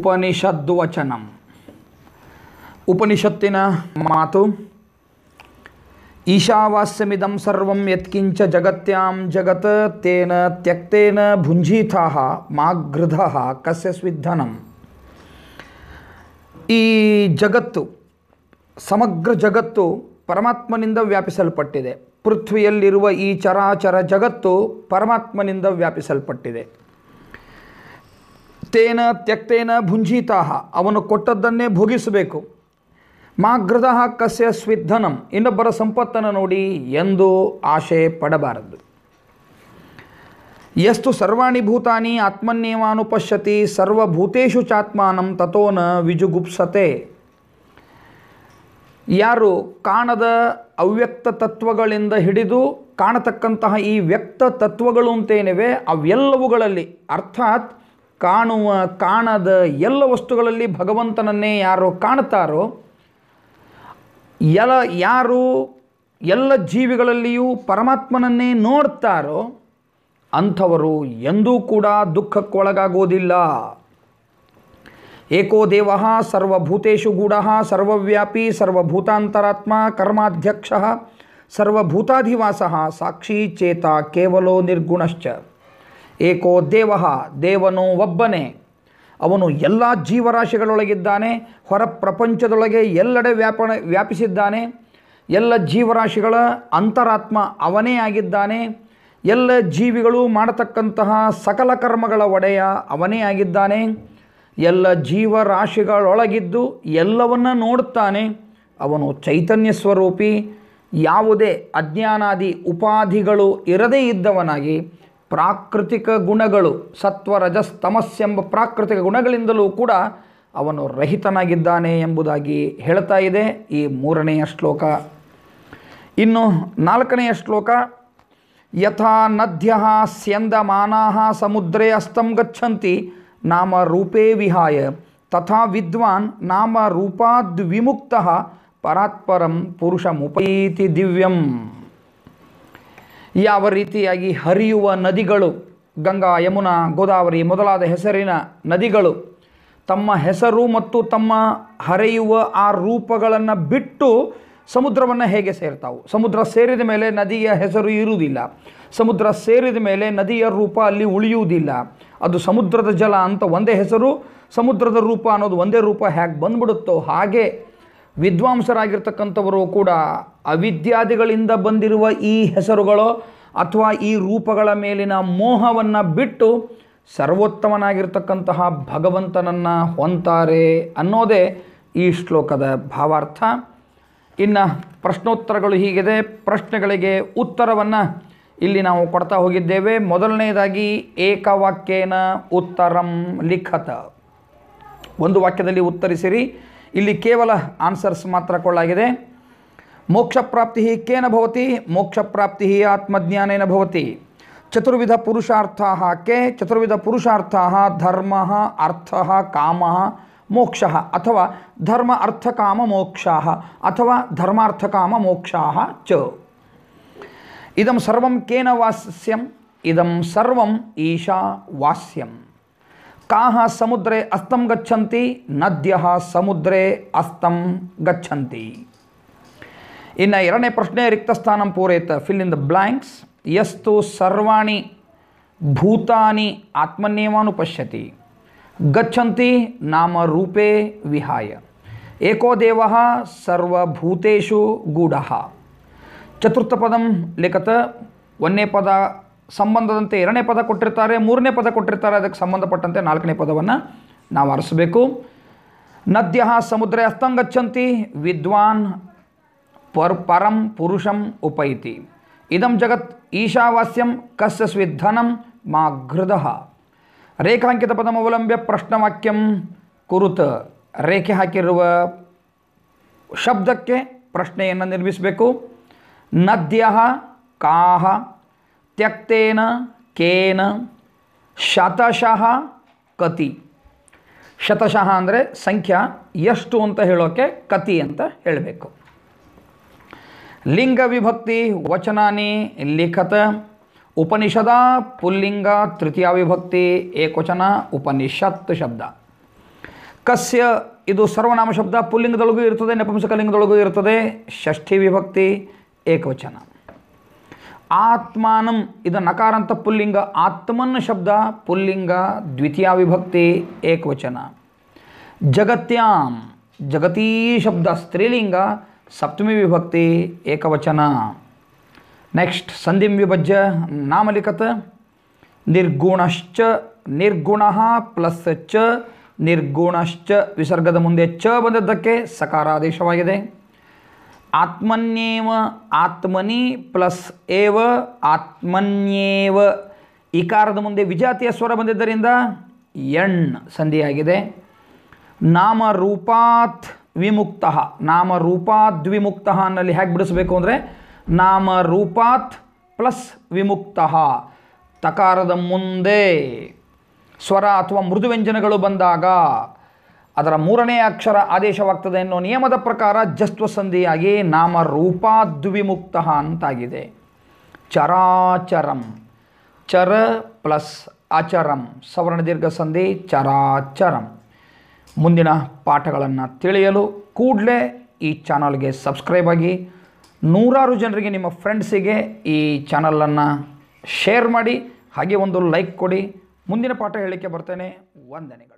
ಉಪನಿಷದ್ವಚನಂ ಉಪನಿಷತ್ತಿನ ಮಾತು ಈಶಾವಾಸ್ಯಮಿದಂ ಸರ್ವಂ ಯತ್ಕಿಂಚ ಜಗತ್ಯಾಂ ಜಗತ್ ತೇನ ತ್ಯಕ್ತೇನ ಭುಂಜೀಥಾಹ ಮಾಗೃಧಃ ಕಸ್ಯ ಸ್ವಿಧನಂ ಈ ಜಗತ್ತು ಸಮಗ್ರ ಜಗತ್ತು ಪರಮಾತ್ಮನಿಂದ ವ್ಯಾಪಿಸಲ್ಪಟ್ಟಿದೆ ಪೃಥ್ವಿಯಲ್ಲಿರುವ ಈ ಚರಾಚರ ಜಗತ್ತು ಪರಮಾತ್ಮನಿಂದ ವ್ಯಾಪಿಸಲ್ಪಟ್ಟಿದೆ ತೇನ ತ್ಯಕ್ತೇನ ಭುಂಜೀತಾಹ ಅವನು ಕೊಟ್ಟದ್ದನ್ನೇ ಭೋಗಿಸಬೇಕು ಮಾಗೃಧ ಕಸ್ಯ ಸ್ವಿಧನಂ ಇನ್ನೊಬ್ಬರ ಸಂಪತ್ತನ್ನು ನೋಡಿ ಎಂದು ಆಶೆ ಪಡಬಾರದು ಎಷ್ಟು ಸರ್ವಾಣಿ ಭೂತಾನಿ ಆತ್ಮನ್ಯೇವಾನುಪಶ್ಯತಿ ಸರ್ವಭೂತೇಷು ಚಾತ್ಮಾನಂ ತಥೋನ ವಿಜುಗುಪ್ಸತೆ ಯಾರು ಕಾಣದ ಅವ್ಯಕ್ತ ತತ್ವಗಳಿಂದ ಹಿಡಿದು ಕಾಣತಕ್ಕಂತಹ ಈ ವ್ಯಕ್ತ ತತ್ವಗಳು ಅಂತೇನಿವೆ ಅವೆಲ್ಲವುಗಳಲ್ಲಿ ಅರ್ಥಾತ್ ಕಾಣುವ ಕಾಣದ ಎಲ್ಲ ವಸ್ತುಗಳಲ್ಲಿ ಭಗವಂತನನ್ನೇ ಯಾರು ಕಾಣ್ತಾರೋ ಎಲ ಯಾರು ಎಲ್ಲ ಜೀವಿಗಳಲ್ಲಿಯೂ ಪರಮಾತ್ಮನನ್ನೇ ನೋಡ್ತಾರೋ ಅಂಥವರು ಎಂದೂ ಕೂಡ ದುಃಖಕ್ಕೊಳಗಾಗೋದಿಲ್ಲ ಏಕೋ ದೇವ ಸರ್ವಭೂತೇಷು ಗೂಢ ಸರ್ವವ್ಯಾಪಿ ಸರ್ವಭೂತಾಂತರಾತ್ಮ ಕರ್ಮಾಧ್ಯಕ್ಷ ಸರ್ವಭೂತಾಧಿವಾಸ ಸಾಕ್ಷಿ ಚೇತ ಕೇವಲೋ ನಿರ್ಗುಣಶ್ಚ ಏಕೋ ದೇವ ದೇವನು ಒಬ್ಬನೇ ಅವನು ಎಲ್ಲ ಜೀವರಾಶಿಗಳೊಳಗಿದ್ದಾನೆ ಹೊರ ಪ್ರಪಂಚದೊಳಗೆ ಎಲ್ಲೆಡೆ ವ್ಯಾಪಣ ವ್ಯಾಪಿಸಿದ್ದಾನೆ ಎಲ್ಲ ಜೀವರಾಶಿಗಳ ಅಂತರಾತ್ಮ ಅವನೇ ಆಗಿದ್ದಾನೆ ಎಲ್ಲ ಜೀವಿಗಳು ಮಾಡತಕ್ಕಂತಹ ಸಕಲ ಕರ್ಮಗಳ ಒಡೆಯ ಅವನೇ ಆಗಿದ್ದಾನೆ ಎಲ್ಲ ಜೀವರಾಶಿಗಳೊಳಗಿದ್ದು ಎಲ್ಲವನ್ನ ನೋಡುತ್ತಾನೆ ಅವನು ಚೈತನ್ಯ ಸ್ವರೂಪಿ ಯಾವುದೇ ಅಜ್ಞಾನಾದಿ ಉಪಾಧಿಗಳು ಇರದೇ ಇದ್ದವನಾಗಿ ಪ್ರಾಕೃತಿಕ ಗುಣಗಳು ಸತ್ವ ರಜಸ್ ತಮಸ್ಸೆಂಬ ಪ್ರಾಕೃತಿಕ ಗುಣಗಳಿಂದಲೂ ಕೂಡ ಅವನು ರಹಿತನಾಗಿದ್ದಾನೆ ಎಂಬುದಾಗಿ ಹೇಳ್ತಾ ಇದೆ ಈ ಮೂರನೆಯ ಶ್ಲೋಕ ಇನ್ನು ನಾಲ್ಕನೆಯ ಶ್ಲೋಕ ಯಥಾ ನದ್ಯ ಸ್ಯಂದಮಾನಾ ಸಮುದ್ರೇ ಅಸ್ತಂ ಗಚ್ಚಂತಿ ನಾಮ ರೂಪೇ ವಿಹಾಯ ತಥಾ ವಿದ್ವಾನ್ ನಾಮ ರೂಪಾದ್ ವಿಮುಕ್ತ ಪರಾತ್ಪರಂ ಪುರುಷಮುಪೈತಿ ದಿವ್ಯಂ ಯಾವ ರೀತಿಯಾಗಿ ಹರಿಯುವ ನದಿಗಳು ಗಂಗಾ ಯಮುನಾ ಗೋದಾವರಿ ಮೊದಲಾದ ಹೆಸರಿನ ನದಿಗಳು ತಮ್ಮ ಹೆಸರು ಮತ್ತು ತಮ್ಮ ಹರಿಯುವ ಆ ರೂಪಗಳನ್ನು ಬಿಟ್ಟು ಸಮುದ್ರವನ್ನು ಹೇಗೆ ಸೇರ್ತಾವು ಸಮುದ್ರ ಸೇರಿದ ಮೇಲೆ ನದಿಯ ಹೆಸರು ಇರುವುದಿಲ್ಲ ಸಮುದ್ರ ಸೇರಿದ ಮೇಲೆ ನದಿಯ ರೂಪ ಅಲ್ಲಿ ಉಳಿಯುವುದಿಲ್ಲ ಅದು ಸಮುದ್ರದ ಜಲ ಅಂತ ಒಂದೇ ಹೆಸರು ಸಮುದ್ರದ ರೂಪ ಅನ್ನೋದು ಒಂದೇ ರೂಪ ಹೇಗೆ ಬಂದ್ಬಿಡುತ್ತೋ ಹಾಗೆ ವಿದ್ವಾಂಸರಾಗಿರ್ತಕ್ಕಂಥವರು ಕೂಡ ಅವಿದ್ಯಾದಿಗಳಿಂದ ಬಂದಿರುವ ಈ ಹೆಸರುಗಳು ಅಥವಾ ಈ ರೂಪಗಳ ಮೇಲಿನ ಮೋಹವನ್ನು ಬಿಟ್ಟು ಸರ್ವೋತ್ತಮನಾಗಿರ್ತಕ್ಕಂತಹ ಭಗವಂತನನ್ನು ಹೊಂತಾರೆ ಅನ್ನೋದೇ ಈ ಶ್ಲೋಕದ ಭಾವಾರ್ಥ ಇನ್ನು ಪ್ರಶ್ನೋತ್ತರಗಳು ಹೀಗಿದೆ ಪ್ರಶ್ನೆಗಳಿಗೆ ಉತ್ತರವನ್ನು ಇಲ್ಲಿ ನಾವು ಕೊಡ್ತಾ ಹೋಗಿದ್ದೇವೆ ಮೊದಲನೆಯದಾಗಿ ಏಕವಾಕ್ಯೇನ ಉತ್ತರಂ ಲಿಖತ ಒಂದು ವಾಕ್ಯದಲ್ಲಿ ಉತ್ತರಿಸಿರಿ ಇಲ್ಲಿ ಕೇವಲ ಆನ್ಸರ್ಸ್ ಮಾತ್ರ ಕೊಳ್ಳಾಗಿದೆ ಮೋಕ್ಷ ಪ್ರಾಪ್ತಿ ಕೇನ ಭವತಿ ಮೋಕ್ಷ ಪ್ರಾಪ್ತಿ ಆತ್ಮಜ್ಞಾನೇನ ಭವತಿ ಚತುರ್ವಿಧ ಪುರುಷಾರ್ಥಾ ಕೆ ಚತುರ್ವಿಧ ಪುರುಷಾರ್ಥಾ ಧರ್ಮ ಅರ್ಥ ಕಾಮ ಮೋಕ್ಷ ಅಥವಾ ಧರ್ಮ ಅರ್ಥ ಕಾಮ ಮೋಕ್ಷ ಅಥವಾ ಧರ್ಮಾರ್ಥ ಕಾಮ ಮೋಕ್ಷ ಚ ಇದಂ ಸರ್ವಂ ಕೇನ ವಾಸ್ಯಂ ಇದಂ ಸರ್ವಂ ಈಶಾ ವಾಸ್ಯಂ ಕಾಹ ಸಮುದ್ರೇ ಅಸ್ತಂ ಗಚ್ಚಂತಿ ನದ್ಯ ಸಮುದ್ರೇ ಅಸ್ತಂ ಗಚ್ಚಂತಿ ಇನ್ನು ಎರಡನೇ ಪ್ರಶ್ನೆ ರಿಕ್ತಸ್ಥಾನಂ ಪೂರೈತ ಫಿಲ್ ಇನ್ ದ ಬ್ಲ್ಯಾಂಕ್ಸ್ ಯಸ್ತು ಸರ್ವಾಣಿ ಭೂತಾನಿ ಆತ್ಮನ್ಯೇವಾನುಪಶ್ಯತಿ ಗಚ್ಚಂತಿ ನಾಮ ರೂಪೇ ವಿಹಾಯ ಏಕೋ ದೇವ ಸರ್ವಭೂತೇಷು ಗೂಢ ಚತುರ್ಥ ಪದಂ ಲಿಖತ ಒಂದನೇ ಪದ ಸಂಬಂಧದಂತೆ ಎರಡನೇ ಪದ ಕೊಟ್ಟಿರ್ತಾರೆ ಮೂರನೇ ಪದ ಕೊಟ್ಟಿರ್ತಾರೆ ಅದಕ್ಕೆ ಸಂಬಂಧಪಟ್ಟಂತೆ ನಾಲ್ಕನೇ ಪದವನ್ನು ನಾವು ಅರಸಬೇಕು ನದ್ಯ ಸಮುದ್ರ ಅಸ್ತಂಗಚ್ಚಂತಿ ವಿದ್ವಾನ್ ಪರ್ ಪರಂ ಪುರುಷಂ ಉಪೈತಿ ಇದಂ ಜಗತ್ ಈಶಾವಾಸ್ಯಂ ಕಸ್ಯ ಸ್ವಿಧನಂ ಮಾ ಘೃದ ರೇಖಾಂಕಿತ ಪದಮವಲಂಬ್ಯ ಪ್ರಶ್ನವಾಕ್ಯಂ ಕುರುತ ರೇಖೆ ಹಾಕಿರುವ ಶಬ್ದಕ್ಕೆ ಪ್ರಶ್ನೆಯನ್ನು ನಿರ್ಮಿಸಬೇಕು ನದ್ಯ ಕಾಹ ತ್ಯಕ್ತೇನ ಕೇನ ಶತಶಃ ಕತಿ ಶತಶಃ ಅಂದರೆ ಸಂಖ್ಯಾ ಎಷ್ಟು ಅಂತ ಹೇಳೋಕ್ಕೆ ಕತಿ ಅಂತ ಹೇಳಬೇಕು ಲಿಂಗ ವಿಭಕ್ತಿ ವಚನಾನಿ ಲಿಖತ ಉಪನಿಷದ ಪುಲ್ಲಿಂಗ ತೃತೀಯ ವಿಭಕ್ತಿ ಏಕವಚನ ಉಪನಿಷತ್ ಶಬ್ದ ಕಸ್ಯ ಇದು ಸರ್ವನಾಮ ಶಬ್ದ ಪುಲ್ಲಿಂಗದೊಳಗೂ ಇರ್ತದೆ ನಪುಂಸಕಲಿಂಗದೊಳಗೂ ಇರ್ತದೆ ಷಷ್ಠಿ ವಿಭಕ್ತಿ ಏಕವಚನ ಆತ್ಮಾನಂ ಇದು ನಕಾರ ಅಂತ ಪುಲ್ಲಿಂಗ ಆತ್ಮನ್ ಶಬ್ದ ಪುಲ್ಲಿಂಗ ದ್ವಿತೀಯ ವಿಭಕ್ತಿ ಏಕವಚನ ಜಗತ್ಯಾಂ ಜಗತೀ ಶಬ್ದ ಸ್ತ್ರೀಲಿಂಗ ಸಪ್ತಮಿ ವಿಭಕ್ತಿ ಏಕವಚನ ನೆಕ್ಸ್ಟ್ ಸಂಧಿಂ ವಿಭಜ್ಯ ನಾಮಲಿಖತ ನಿರ್ಗುಣಶ್ಚ ನಿರ್ಗುಣ ಪ್ಲಸ್ ಚ ನಿರ್ಗುಣಶ್ಚ ವಿಸರ್ಗದ ಮುಂದೆ ಚ ಬಂದದ್ದಕ್ಕೆ ಸಕಾರಾದೇಶವಾಗಿದೆ ಆತ್ಮನ್ಯೇವ ಆತ್ಮನಿ ಪ್ಲಸ್ ಏವ ಆತ್ಮನ್ಯೇವ ಇಕಾರದ ಮುಂದೆ ವಿಜಾತಿಯ ಸ್ವರ ಬಂದಿದ್ದರಿಂದ ಎಣ್ ಸಂಧಿಯಾಗಿದೆ ನಾಮರೂಪಾತ್ ವಿಮುಕ್ತ ನಾಮರೂಪಾದ್ ವಿಮುಕ್ತ ಅನ್ನಲ್ಲಿ ಹೇಗೆ ಬಿಡಿಸ್ಬೇಕು ಅಂದರೆ ನಾಮರೂಪಾತ್ ಪ್ಲಸ್ ವಿಮುಕ್ತ ತಕಾರದ ಮುಂದೆ ಸ್ವರ ಅಥವಾ ಮೃದುವ್ಯಂಜನಗಳು ಬಂದಾಗ ಅದರ ಮೂರನೇ ಅಕ್ಷರ ಆದೇಶವಾಗ್ತದೆ ಅನ್ನೋ ನಿಯಮದ ಪ್ರಕಾರ ಜಸ್ತ್ವ ಸಂಧಿಯಾಗಿ ನಾಮರೂಪಾದ್ವಿಮುಕ್ತ ಅಂತಾಗಿದೆ ಚರಾಚರಂ ಚರ ಪ್ಲಸ್ ಅಚರಂ ಸವರ್ಣ ದೀರ್ಘ ಸಂಧಿ ಚರಾಚರಂ ಮುಂದಿನ ಪಾಠಗಳನ್ನು ತಿಳಿಯಲು ಕೂಡಲೇ ಈ ಚಾನಲ್ಗೆ ಸಬ್ಸ್ಕ್ರೈಬ್ ಆಗಿ ನೂರಾರು ಜನರಿಗೆ ನಿಮ್ಮ ಫ್ರೆಂಡ್ಸಿಗೆ ಈ ಚಾನಲನ್ನು ಶೇರ್ ಮಾಡಿ ಹಾಗೆ ಒಂದು ಲೈಕ್ ಕೊಡಿ ಮುಂದಿನ ಪಾಠ ಹೇಳಲಿಕ್ಕೆ ಬರ್ತೇನೆ ವಂದನೆಗಳು